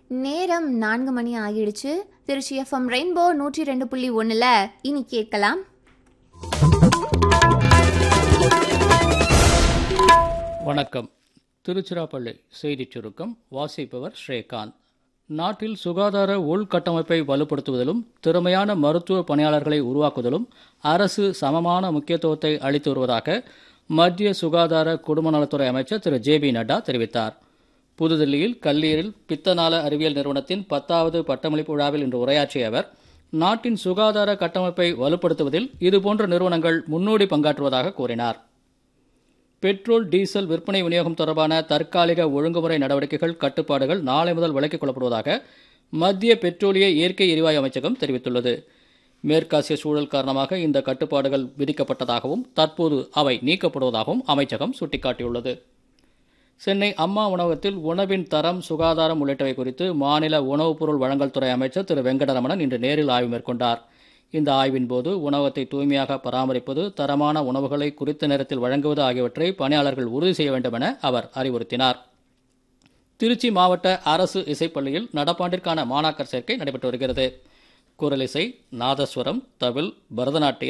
நேரம் நான்கு மணி ஆகிடுச்சு திருச்சி எஃப்எம் ரெயின்போ நூற்றி ரெண்டு புள்ளி ஒன்றில் இனி கேட்கலாம் வணக்கம் திருச்சிராப்பள்ளி செய்திச் சுருக்கம் வாசிப்பவர் ஸ்ரீகாந்த் நாட்டில் சுகாதார உள்கட்டமைப்பை வலுப்படுத்துவதிலும் திறமையான மருத்துவ பணியாளர்களை உருவாக்குவதிலும் அரசு சமமான முக்கியத்துவத்தை அளித்து வருவதாக மத்திய சுகாதார குடும்ப நலத்துறை அமைச்சர் திரு ஜே பி நட்டா தெரிவித்தார் புதுதில்லியில் கல்லீரில் பித்தநாள அறிவியல் நிறுவனத்தின் பத்தாவது பட்டமளிப்பு விழாவில் இன்று உரையாற்றிய அவர் நாட்டின் சுகாதார கட்டமைப்பை வலுப்படுத்துவதில் இதுபோன்ற நிறுவனங்கள் முன்னோடி பங்காற்றுவதாக கூறினார் பெட்ரோல் டீசல் விற்பனை விநியோகம் தொடர்பான தற்காலிக ஒழுங்குமுறை நடவடிக்கைகள் கட்டுப்பாடுகள் நாளை முதல் விலக்கிக் கொள்ளப்படுவதாக மத்திய பெட்ரோலிய இயற்கை எரிவாயு அமைச்சகம் தெரிவித்துள்ளது மேற்காசிய சூழல் காரணமாக இந்த கட்டுப்பாடுகள் விதிக்கப்பட்டதாகவும் தற்போது அவை நீக்கப்படுவதாகவும் அமைச்சகம் சுட்டிக்காட்டியுள்ளது சென்னை அம்மா உணவகத்தில் உணவின் தரம் சுகாதாரம் உள்ளிட்டவை குறித்து மாநில உணவுப் பொருள் வழங்கல் துறை அமைச்சர் திரு வெங்கடரமணன் இன்று நேரில் ஆய்வு மேற்கொண்டார் இந்த ஆய்வின் போது உணவகத்தை தூய்மையாக பராமரிப்பது தரமான உணவுகளை குறித்த நேரத்தில் வழங்குவது ஆகியவற்றை பணியாளர்கள் உறுதி செய்ய வேண்டும் என அவர் அறிவுறுத்தினார் திருச்சி மாவட்ட அரசு இசைப்பள்ளியில் நடப்பாண்டிற்கான மாணாக்கர் சேர்க்கை நடைபெற்று வருகிறது குரலிசை நாதஸ்வரம் தவில் பரதநாட்டியம்